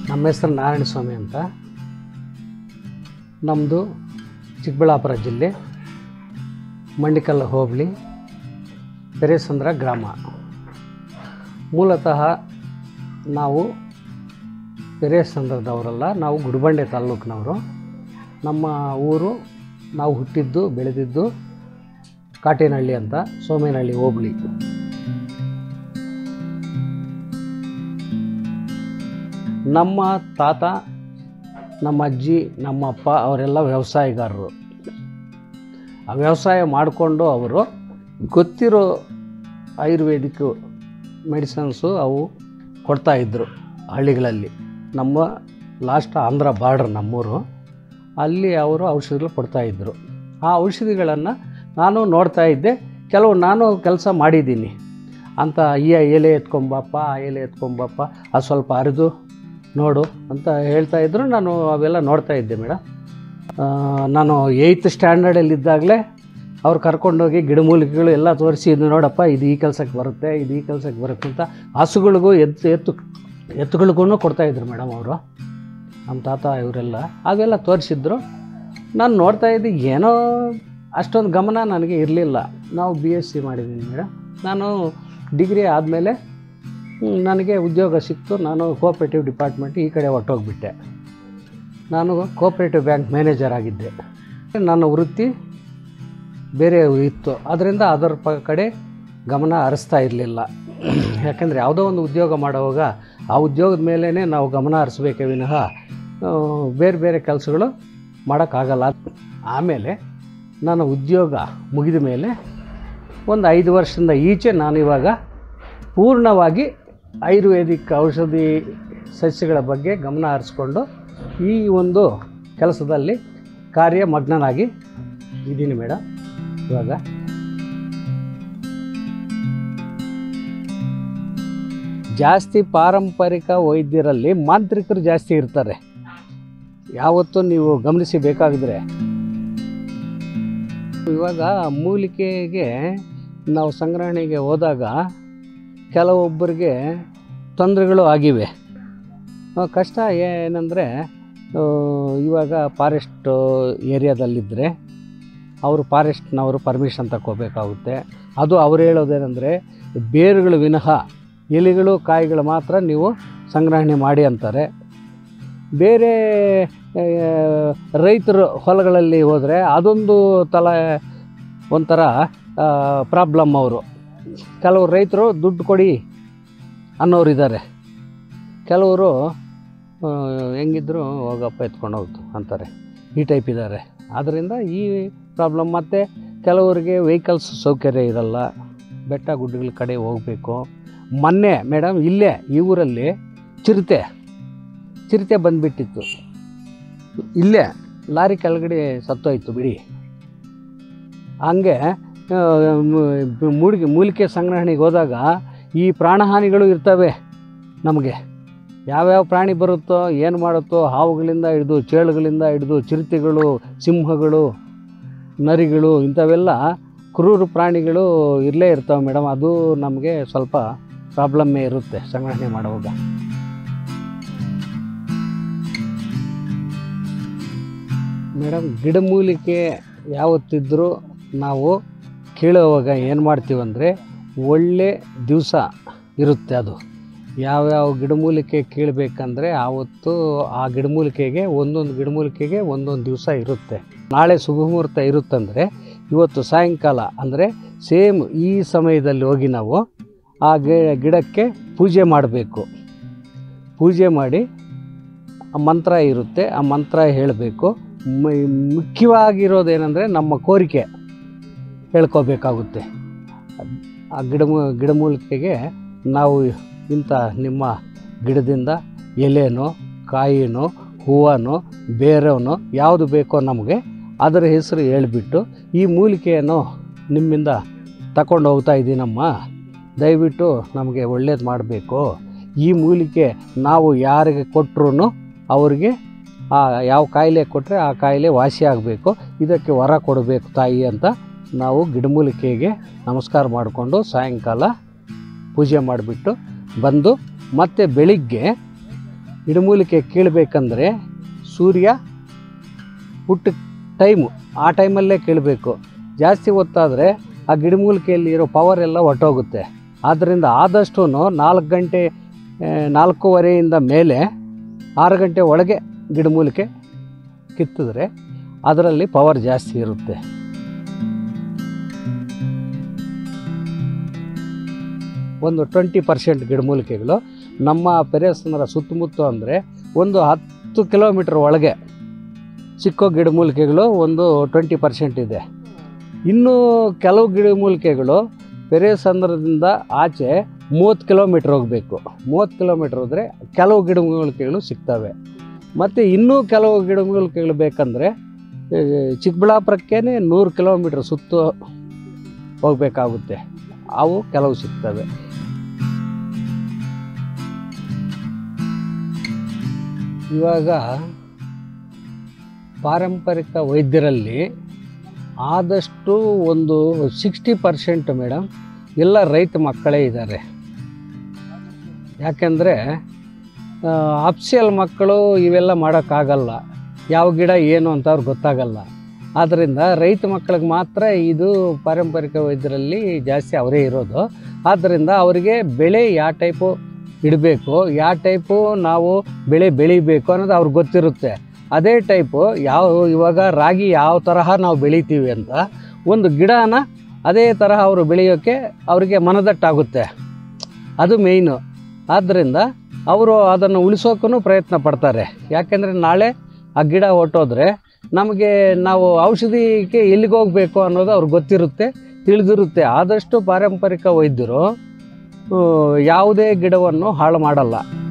ನಮ್ಮ ಹೆಸರು ನಾರಾಯಣ ಸ್ವಾಮಿ ಅಂತ ನಮ್ಮದು ಚಿಕ್ಕಬಳ್ಳಾಪುರ ಜಿಲ್ಲೆ ಮಂಡಿಕಲ್ ಹೋಬಳಿ ಪೆರೇಸಂದ್ರ ಗ್ರಾಮ ಮೂಲತಃ ನಾವು ಪೆರೇಸಂದ್ರದವರಲ್ಲ ನಾವು ಗುಡಿಬಂಡೆ ತಾಲ್ಲೂಕಿನವರು ನಮ್ಮ ಊರು ನಾವು ಹುಟ್ಟಿದ್ದು ಬೆಳೆದಿದ್ದು ಕಾಟೇನಹಳ್ಳಿ ಅಂತ ಸೋಮೇನಹಳ್ಳಿ ಹೋಬಳಿ ನಮ್ಮ ತಾತ ನಮ್ಮ ಅಜ್ಜಿ ನಮ್ಮ ಅಪ್ಪ ಅವರೆಲ್ಲ ವ್ಯವಸಾಯಗಾರರು ಆ ವ್ಯವಸಾಯ ಮಾಡಿಕೊಂಡು ಅವರು ಗೊತ್ತಿರೋ ಆಯುರ್ವೇದಿಕ್ ಮೆಡಿಸನ್ಸು ಅವು ಕೊಡ್ತಾಯಿದ್ರು ಹಳ್ಳಿಗಳಲ್ಲಿ ನಮ್ಮ ಲಾಸ್ಟ್ ಆಂಧ್ರ ಬಾರ್ಡ್ರ್ ನಮ್ಮೂರು ಅಲ್ಲಿ ಅವರು ಔಷಧಿಗಳು ಕೊಡ್ತಾಯಿದ್ರು ಆ ಔಷಧಿಗಳನ್ನು ನಾನು ನೋಡ್ತಾ ಇದ್ದೆ ಕೆಲವು ನಾನು ಕೆಲಸ ಮಾಡಿದ್ದೀನಿ ಅಂತ ಈ ಎಲೆ ಎತ್ಕೊಂಬಪ್ಪ ಆ ಎಲೆ ಎತ್ಕೊಂಬಪ್ಪ ಅದು ಸ್ವಲ್ಪ ಅರಿದು ನೋಡು ಅಂತ ಹೇಳ್ತಾ ಇದ್ರು ನಾನು ಅವೆಲ್ಲ ನೋಡ್ತಾ ಇದ್ದೆ ಮೇಡಮ್ ಆ, ನಾನು ಏಯ್ತ್ ಸ್ಟ್ಯಾಂಡರ್ಡಲ್ಲಿದ್ದಾಗಲೇ ಅವ್ರು ಕರ್ಕೊಂಡೋಗಿ ಗಿಡಮೂಲಿಕೆಗಳು ಎಲ್ಲ ತೋರಿಸಿ ಇದು ನೋಡಪ್ಪ ಇದು ಈ ಕೆಲಸಕ್ಕೆ ಬರುತ್ತೆ ಇದು ಈ ಕೆಲಸಕ್ಕೆ ಬರುತ್ತೆ ಅಂತ ಹಸುಗಳಿಗೂ ಎತ್ತು ಎತ್ತು ಎತ್ತುಗಳಿಗೂ ಕೊಡ್ತಾಯಿದ್ರು ಮೇಡಮ್ ಅವರು ನಮ್ಮ ತಾತ ಇವರೆಲ್ಲ ಅವೆಲ್ಲ ತೋರಿಸಿದ್ರು ನಾನು ನೋಡ್ತಾ ಇದ್ದೆ ಏನೋ ಅಷ್ಟೊಂದು ಗಮನ ನನಗೆ ಇರಲಿಲ್ಲ ನಾವು ಬಿ ಎಸ್ ಸಿ ಮಾಡಿದ್ದೀನಿ ಮೇಡಮ್ ನಾನು ಡಿಗ್ರಿ ಆದಮೇಲೆ ನನಗೆ ಉದ್ಯೋಗ ಸಿಕ್ತು ನಾನು ಕೋಆಪ್ರೇಟಿವ್ ಡಿಪಾರ್ಟ್ಮೆಂಟ್ ಈ ಕಡೆ ಹೊಟ್ಟೋಗ್ಬಿಟ್ಟೆ ನಾನು ಕೋಆಪ್ರೇಟಿವ್ ಬ್ಯಾಂಕ್ ಮ್ಯಾನೇಜರ್ ಆಗಿದ್ದೆ ನನ್ನ ವೃತ್ತಿ ಬೇರೆ ಇತ್ತು ಅದರಿಂದ ಅದರ ಪ ಕಡೆ ಗಮನ ಹರಿಸ್ತಾ ಇರಲಿಲ್ಲ ಯಾಕೆಂದರೆ ಯಾವುದೋ ಒಂದು ಉದ್ಯೋಗ ಮಾಡುವಾಗ ಆ ಉದ್ಯೋಗದ ಮೇಲೇ ನಾವು ಗಮನ ಹರಿಸ್ಬೇಕೇ ವಿನಃ ಆ, ಬೇರೆ ಬೇರೆ ಕೆಲಸಗಳು ಮಾಡೋಕ್ಕಾಗಲ್ಲ ಆಮೇಲೆ ನನ್ನ ಉದ್ಯೋಗ ಮುಗಿದ ಮೇಲೆ ಒಂದು ಐದು ವರ್ಷದಿಂದ ಈಚೆ ನಾನಿವಾಗ ಪೂರ್ಣವಾಗಿ ಆಯುರ್ವೇದಿಕ್ ಔಷಧಿ ಸಸ್ಯಗಳ ಬಗ್ಗೆ ಗಮನ ಹರಿಸ್ಕೊಂಡು ಈ ಒಂದು ಕೆಲಸದಲ್ಲಿ ಕಾರ್ಯಮಗ್ನನಾಗಿ ಇದ್ದೀನಿ ಮೇಡಮ್ ಇವಾಗ ಜಾಸ್ತಿ ಪಾರಂಪರಿಕ ವೈದ್ಯರಲ್ಲಿ ಮಾಂತ್ರಿಕರು ಜಾಸ್ತಿ ಇರ್ತಾರೆ ಯಾವತ್ತೂ ನೀವು ಗಮನಿಸಿ ಬೇಕಾಗಿದ್ರೆ ಇವಾಗ ಮೂಲಿಕೆಗೆ ನಾವು ಸಂಗ್ರಹಣೆಗೆ ಹೋದಾಗ ಕೆಲವೊಬ್ಬರಿಗೆ ತೊಂದರೆಗಳು ಆಗಿವೆ ಆ, ಕಷ್ಟ ಏನಂದರೆ ಇವಾಗ ಫಾರೆಸ್ಟ್ ಏರಿಯಾದಲ್ಲಿದ್ದರೆ ಅವರು ಫಾರೆಸ್ಟ್ನವರು ಪರ್ಮಿಷನ್ ತಗೋಬೇಕಾಗುತ್ತೆ ಅದು ಅವ್ರು ಹೇಳೋದೇನೆಂದರೆ ಬೇರುಗಳು ವಿನಃ ಎಲೆಗಳು ಕಾಯಿಗಳು ಮಾತ್ರ ನೀವು ಸಂಗ್ರಹಣೆ ಮಾಡಿ ಅಂತಾರೆ ಬೇರೆ ಆ, ರೈತರು ಹೊಲಗಳಲ್ಲಿ ಹೋದರೆ ಅದೊಂದು ತಲ ಒಂಥರ ಪ್ರಾಬ್ಲಮ್ ಅವರು ಕೆಲವು ರೈತರು ದುಡ್ಡು ಕೊಡಿ ಅನ್ನೋರು ಇದ್ದಾರೆ ಕೆಲವರು ಆ, ಹೆಂಗಿದ್ರು ಹೋಗಪ್ಪ ಎತ್ಕೊಂಡು ಹೋಗ್ತು ಅಂತಾರೆ ಈ ಟೈಪ್ ಇದ್ದಾರೆ ಆದ್ದರಿಂದ ಈ ಪ್ರಾಬ್ಲಮ್ ಮತ್ತು ಕೆಲವರಿಗೆ ವೆಹಿಕಲ್ಸ್ ಸೌಕರ್ಯ ಇರಲ್ಲ ಬೆಟ್ಟ ಗುಡ್ಡಗಳ ಕಡೆ ಹೋಗಬೇಕು ಮೊನ್ನೆ ಮೇಡಮ್ ಇಲ್ಲೇ ಈ ಊರಲ್ಲಿ ಚಿರತೆ ಚಿರತೆ ಬಂದುಬಿಟ್ಟಿತ್ತು ಇಲ್ಲೇ ಲಾರಿ ಕೆಳಗಡೆ ಸತ್ತೋಯ್ತು ಬಿಡಿ ಹಂಗೆ ಆ, ಮು- ಮೂಲಿಕೆ ಮೂಲಿಕೆ ಸಂಗ್ರಹಣೆಗೆ ಹೋದಾಗ ಈ ಪ್ರಾಣಹಾನಿಗಳು ಇರ್ತವೆ ನಮಗೆ ಯಾವ್ಯಾವ ಪ್ರಾಣಿ ಬರುತ್ತೋ ಏನು ಮಾಡುತ್ತೋ ಹಾವುಗಳಿಂದ ಹಿಡಿದು ಚೇಳುಗಳಿಂದ ಹಿಡಿದು ಚಿರತೆಗಳು ಸಿಂಹಗಳು ನರಿಗಳು ಇಂಥವೆಲ್ಲ ಕ್ರೂರ ಪ್ರಾಣಿಗಳು ಇರಲೇ ಇರ್ತವೆ ಮೇಡಮ್ ಅದು ನಮಗೆ ಸ್ವಲ್ಪ ಪ್ರಾಬ್ಲಮ್ಮೇ ಇರುತ್ತೆ ಸಂಗ್ರಹಣೆ ಮಾಡುವಾಗ ಮೇಡಮ್ ಗಿಡಮೂಲಿಕೆ ಯಾವತ್ತಿದ್ರೂ ನಾವು ಕೀಳುವಾಗ ಏನು ಮಾಡ್ತೀವಂದರೆ ಒಳ್ಳೆ ದಿವಸ ಇರುತ್ತೆ ಅದು ಯಾವ್ಯಾವ ಗಿಡಮೂಲಿಕೆ ಕೀಳಬೇಕಂದ್ರೆ ಆವತ್ತು ಆ ಗಿಡಮೂಲಿಕೆಗೆ ಒಂದೊಂದು ಗಿಡಮೂಲಿಕೆಗೆ ಒಂದೊಂದು ದಿವಸ ಇರುತ್ತೆ ನಾಳೆ ಶುಭಮುಹೂರ್ತ ಇರುತ್ತಂದರೆ ಇವತ್ತು ಸಾಯಂಕಾಲ ಅಂದರೆ ಸೇಮ್ ಈ ಸಮಯದಲ್ಲಿ ಹೋಗಿ ನಾವು ಆ ಗಿ- ಗಿಡಕ್ಕೆ ಪೂಜೆ ಮಾಡಬೇಕು ಪೂಜೆ ಮಾಡಿ ಆ ಮಂತ್ರ ಇರುತ್ತೆ ಆ ಮಂತ್ರ ಹೇಳಬೇಕು ಮುಖ್ಯವಾಗಿರೋದೇನೆಂದರೆ ನಮ್ಮ ಕೋರಿಕೆ ಹೇಳ್ಕೋಬೇಕಾಗುತ್ತೆ ಆ ಗಿಡಮೂ ಗಿಡಮೂಲಿಕೆಗೆ ನಾವು ಇಂಥ ನಿಮ್ಮ ಗಿಡದಿಂದ ಎಲೆನೋ ಕಾಯಿನೋ ಹೂವನೋ ಬೇರವನೋ ಯಾವುದು ಬೇಕೋ ನಮಗೆ ಅದರ ಹೆಸರು ಹೇಳಿಬಿಟ್ಟು ಈ ಮೂಲಿಕೆಯನ್ನು ನಿಮ್ಮಿಂದ ತಗೊಂಡು ಹೋಗ್ತಾ ಇದ್ದೀನಮ್ಮ ದಯವಿಟ್ಟು ನಮಗೆ ಒಳ್ಳೇದು ಮಾಡಬೇಕು ಈ ಮೂಲಿಕೆ ನಾವು ಯಾರಿಗೆ ಕೊಟ್ಟರು ಅವರಿಗೆ ಆ ಯಾವ ಕಾಯಿಲೆ ಕೊಟ್ಟರೆ ಆ ಕಾಯಿಲೆ ವಾಸಿ ಆಗಬೇಕು ಇದಕ್ಕೆ ವರ ಕೊಡಬೇಕು ತಾಯಿ ಅಂತ ನಾವು ಗಿಡಮೂಲಿಕೆಗೆ ನಮಸ್ಕಾರ ಮಾಡಿಕೊಂಡು ಸಾಯಂಕಾಲ ಪೂಜೆ ಮಾಡಿಬಿಟ್ಟು ಬಂದು ಮತ್ತೆ ಬೆಳಿಗ್ಗೆ ಗಿಡಮೂಲಿಕೆ ಕೀಳಬೇಕಂದ್ರೆ ಸೂರ್ಯ ಹುಟ್ಟು ಟೈಮು ಆ ಟೈಮಲ್ಲೇ ಕೀಳಬೇಕು ಜಾಸ್ತಿ ಹೊತ್ತಾದರೆ ಆ ಗಿಡಮೂಲಿಕೆಯಲ್ಲಿ ಇರೋ ಪವರ್ ಎಲ್ಲ ಹೊಟ್ಟೋಗುತ್ತೆ ಆದ್ದರಿಂದ ಆದಷ್ಟು ನಾಲ್ಕು ಗಂಟೆ ಆ, ನಾಲ್ಕೂವರೆಯಿಂದ ಮೇಲೆ ಆರು ಗಂಟೆ ಒಳಗೆ ಗಿಡಮೂಲಿಕೆ ಕಿತ್ತಿದ್ರೆ ಅದರಲ್ಲಿ ಪವರ್ ಜಾಸ್ತಿ ಇರುತ್ತೆ ಒಂದು ಟ್ವೆಂಟಿ ಪರ್ಸೆಂಟ್ ಗಿಡಮೂಲಿಕೆಗಳು ನಮ್ಮ ಪೆರೇಸನರ ಸುತ್ತಮುತ್ತ ಅಂದರೆ ಒಂದು ಹತ್ತು ಕಿಲೋಮೀಟ್ರ್ ಒಳಗೆ ಚಿಕ್ಕ ಗಿಡಮೂಲಿಕೆಗಳು ಒಂದು ಟ್ವೆಂಟಿ ಪರ್ಸೆಂಟ್ ಇದೆ ಇನ್ನು ಕೆಲವು ಗಿಡಮೂಲಿಕೆಗಳು ಪೆರೇಸಂದ್ರದಿಂದ ಆಚೆ ಮೂವತ್ತು ಕಿಲೋಮೀಟ್ರ್ ಹೋಗಬೇಕು ಮೂವತ್ತು ಕಿಲೋಮೀಟ್ರ್ ಹೋದರೆ ಕೆಲವು ಗಿಡಮೂಲಿಕೆಗಳು ಸಿಗ್ತವೆ ಮತ್ತು ಇನ್ನೂ ಕೆಲವು ಗಿಡಮೂಲಿಕೆಗಳು ಬೇಕಂದರೆ ಈ ಚಿಕ್ಕಬಳ್ಳಾಪುರಕ್ಕೇ ನೂರು ಕಿಲೋಮೀಟ್ರ್ ಸುತ್ತು ಹೋಗಬೇಕಾಗುತ್ತೆ ಅವು ಕೆಲವು ಸಿಗ್ತವೆ ಇವಾಗ ಪಾರಂಪರಿಕ ವೈದ್ಯರಲ್ಲಿ ಆದಷ್ಟು ಒಂದು ಸಿಕ್ಸ್ಟಿ ಪರ್ಸೆಂಟ್ ಮೇಡಮ್ ಎಲ್ಲ ರೈತ ಮಕ್ಕಳೇ ಇದ್ದಾರೆ ಯಾಕೆಂದರೆ ಅಪ್ಸಿಯಲ್ ಮಕ್ಕಳು ಇವೆಲ್ಲ ಮಾಡೋಕ್ಕಾಗಲ್ಲ ಯಾವ ಗಿಡ ಏನು ಅಂತ ಅವ್ರಿಗೆ ಗೊತ್ತಾಗಲ್ಲ ಆದ್ದರಿಂದ ರೈತ ಮಕ್ಕಳಿಗೆ ಮಾತ್ರ ಇದು ಪಾರಂಪರಿಕ ವೈದ್ಯರಲ್ಲಿ ಜಾಸ್ತಿ ಅವರೇ ಇರೋದು ಆದ್ದರಿಂದ ಅವರಿಗೆ ಬೆಳೆ ಯಾವ ಟೈಪು ಇಡಬೇಕು ಯಾವ ಟೈಪು ನಾವು ಬೆಳೆ ಬೆಳಿಬೇಕು ಅನ್ನೋದು ಅವ್ರಿಗೆ ಗೊತ್ತಿರುತ್ತೆ ಅದೇ ಟೈಪು ಯಾವ ಇವಾಗ ರಾಗಿ ಯಾವ ತರಹ ನಾವು ಬೆಳಿತೀವಿ ಅಂತ ಒಂದು ಗಿಡನ ಅದೇ ತರಹ ಅವರು ಬೆಳೆಯೋಕ್ಕೆ ಅವರಿಗೆ ಮನದಟ್ಟಾಗುತ್ತೆ ಅದು ಮೇಯ್ನು ಆದ್ದರಿಂದ ಅವರು ಅದನ್ನು ಉಳಿಸೋಕ್ಕೂ ಪ್ರಯತ್ನ ಪಡ್ತಾರೆ ಯಾಕೆಂದರೆ ನಾಳೆ ಆ ಗಿಡ ಹೊಟ್ಟೋದ್ರೆ ನಮಗೆ ನಾವು ಔಷಧಿಗೆ ಎಲ್ಲಿಗೆ ಹೋಗಬೇಕು ಅನ್ನೋದು ಅವ್ರಿಗೆ ಗೊತ್ತಿರುತ್ತೆ ತಿಳಿದಿರುತ್ತೆ ಆದಷ್ಟು ಪಾರಂಪರಿಕ ವೈದ್ಯರು ಆ, ಯಾವುದೇ ಗಿಡವನ್ನು ಹಾಳು ಮಾಡಲ್ಲ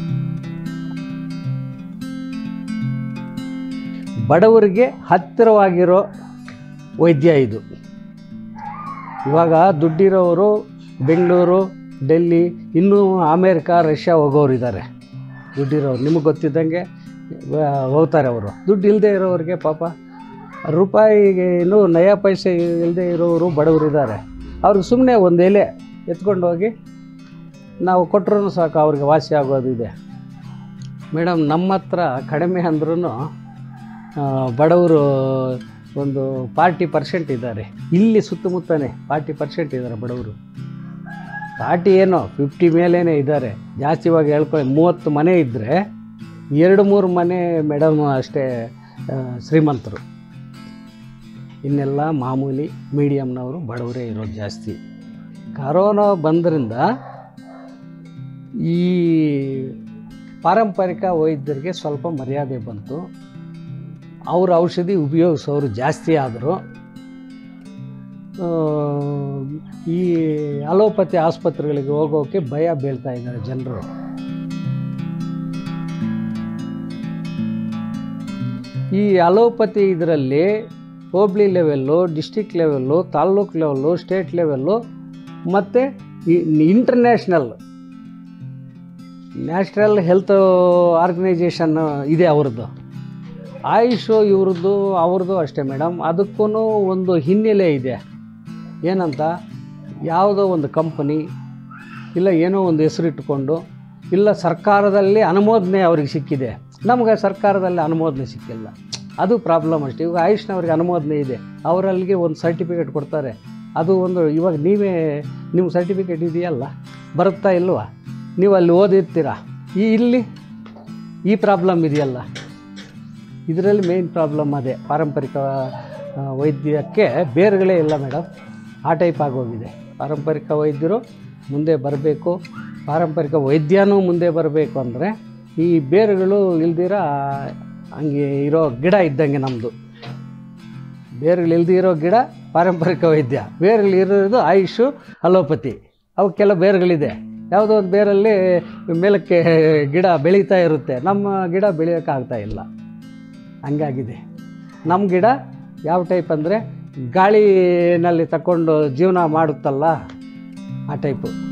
ಬಡವರಿಗೆ ಹತ್ತಿರವಾಗಿರೋ ವೈದ್ಯ ಇದು ಇವಾಗ ದುಡ್ಡಿರೋರು ಬೆಂಗಳೂರು ಡೆಲ್ಲಿ ಇನ್ನೂ ಅಮೇರಿಕಾ ರಷ್ಯಾ ಹೋಗೋರು ಇದ್ದಾರೆ ದುಡ್ಡಿರೋರು ನಿಮಗೆ ಗೊತ್ತಿದ್ದಂಗೆ ಆ, ಹೋಗ್ತಾರೆ ಅವರು ದುಡ್ಡು ಇಲ್ಲದೆ ಇರೋರಿಗೆ ಪಾಪ ರೂಪಾಯಿಗೆ ಇನ್ನೂ ನಯ ಪೈಸೆ ಇಲ್ಲದೆ ಇರೋರು ಬಡವರು ಇದ್ದಾರೆ ಅವ್ರಿಗೆ ಸುಮ್ಮನೆ ಒಂದು ಎಲೆ ಎತ್ಕೊಂಡು ಹೋಗಿ ನಾವು ಕೊಟ್ಟರು ಸಾಕು ಅವ್ರಿಗೆ ವಾಸಿ ಆಗೋದಿದೆ ಮೇಡಮ್ ನಮ್ಮ ಹತ್ರ ಕಡಿಮೆ ಅಂದ್ರೂ ಬಡವರು ಒಂದು ಫಾರ್ಟಿ ಪರ್ಸೆಂಟ್ ಇದ್ದಾರೆ ಇಲ್ಲಿ ಸುತ್ತಮುತ್ತನೇ ಫಾರ್ಟಿ ಪರ್ಸೆಂಟ್ ಇದ್ದಾರೆ ಬಡವರು ಫಾರ್ಟಿ ಏನೋ ಫಿಫ್ಟಿ ಮೇಲೇ ಇದ್ದಾರೆ ಜಾಸ್ತಿ ಇವಾಗ ಹೇಳ್ಕೊಳ್ಳಿ ಮೂವತ್ತು ಮನೆ ಇದ್ದರೆ ಎರಡು ಮೂರು ಮನೆ ಮೇಡಮ್ ಅಷ್ಟೇ ಆ, ಶ್ರೀಮಂತರು ಇನ್ನೆಲ್ಲ ಮಾಮೂಲಿ ಮೀಡಿಯಮ್ನವರು ಬಡವರೇ ಇರೋದು ಜಾಸ್ತಿ ಕರೋನಾ ಬಂದ್ರಿಂದ ಈ ಪಾರಂಪರಿಕ ವೈದ್ಯರಿಗೆ ಸ್ವಲ್ಪ ಮರ್ಯಾದೆ ಬಂತು ಅವ್ರ ಔಷಧಿ ಉಪಯೋಗಿಸೋರು ಜಾಸ್ತಿ ಆದರು ಆ, ಈ ಅಲೋಪತಿ ಆಸ್ಪತ್ರೆಗಳಿಗೆ ಹೋಗೋಕ್ಕೆ ಭಯ ಬೀಳ್ತಾ ಇದ್ದಾರೆ ಜನರು ಈ ಅಲೋಪತಿ ಇದರಲ್ಲಿ ಹೋಬ್ಳಿ level district level taluk level state level ಮತ್ತು ಇಂಟರ್ನ್ಯಾಷನಲ್ ನ್ಯಾಷನಲ್ ಹೆಲ್ತ್ ಆರ್ಗನೈಜೇಷನ್ ಇದೆ ಅವ್ರದ್ದು ಆಯುಷು ಇವ್ರದ್ದು ಅವ್ರದ್ದು ಅಷ್ಟೇ ಮೇಡಮ್ ಅದಕ್ಕೂ ಒಂದು ಹಿನ್ನೆಲೆ ಇದೆ ಏನಂತ ಯಾವುದೋ ಒಂದು ಕಂಪನಿ ಇಲ್ಲ ಏನೋ ಒಂದು ಹೆಸರಿಟ್ಟುಕೊಂಡು ಇಲ್ಲ ಸರ್ಕಾರದಲ್ಲಿ ಅನುಮೋದನೆ ಅವ್ರಿಗೆ ಸಿಕ್ಕಿದೆ ನಮಗೆ ಸರ್ಕಾರದಲ್ಲಿ ಅನುಮೋದನೆ ಸಿಕ್ಕಿಲ್ಲ ಅದು ಪ್ರಾಬ್ಲಮ್ ಅಷ್ಟೇ ಇವಾಗ ಆಯುಷ್ನವ್ರಿಗೆ ಅನುಮೋದನೆ ಇದೆ ಅವರಲ್ಲಿಗೆ ಒಂದು ಸರ್ಟಿಫಿಕೇಟ್ ಕೊಡ್ತಾರೆ ಅದು ಒಂದು ಇವಾಗ ನೀವೇ ನಿಮ್ಮ ಸರ್ಟಿಫಿಕೇಟ್ ಇದೆಯಲ್ಲ ಬರುತ್ತಾ ಇಲ್ವಾ ನೀವು ಅಲ್ಲಿ ಓದಿರ್ತೀರಾ ಈ ಇಲ್ಲಿ ಈ ಪ್ರಾಬ್ಲಮ್ ಇದೆಯಲ್ಲ ಇದರಲ್ಲಿ ಮೇನ್ ಪ್ರಾಬ್ಲಮ್ ಅದೇ ಪಾರಂಪರಿಕ ಆ, ವೈದ್ಯಕ್ಕೆ ಬೇರುಗಳೇ ಇಲ್ಲ ಮೇಡಮ್ ಆ ಟೈಪ್ ಆಗೋಗಿದೆ ಪಾರಂಪರಿಕ ವೈದ್ಯರು ಮುಂದೆ ಬರಬೇಕು ಪಾರಂಪರಿಕ ವೈದ್ಯನೂ ಮುಂದೆ ಬರಬೇಕು ಅಂದರೆ ಈ ಬೇರುಗಳು ಇಲ್ದಿರ ಹಂಗೆ ಇರೋ ಗಿಡ ಇದ್ದಂಗೆ ನಮ್ಮದು ಬೇರುಗಳು ಇಲ್ದೇ ಇರೋ ಗಿಡ ಪಾರಂಪರಿಕ ವೈದ್ಯ ಬೇರುಗಳು ಇರೋದು ಆಯುಷು ಅಲೋಪತಿ ಅವಕ್ಕೆಲ್ಲ ಬೇರುಗಳಿದೆ ಯಾವುದೋ ಒಂದು ಬೇರಲ್ಲಿ ಮೇಲಕ್ಕೆ ಗಿಡ ಬೆಳೀತಾ ಇರುತ್ತೆ ನಮ್ಮ ಗಿಡ ಬೆಳೆಯೋಕ್ಕಾಗ್ತಾ ಇಲ್ಲ ಹಂಗಾಗಿದೆ ನಮ್ಮ ಗಿಡ ಯಾವ ಟೈಪ್ ಅಂದರೆ ಗಾಳಿನಲ್ಲಿ ತಗೊಂಡು ಜೀವನ ಮಾಡುತ್ತಲ್ಲ ಆ ಟೈಪು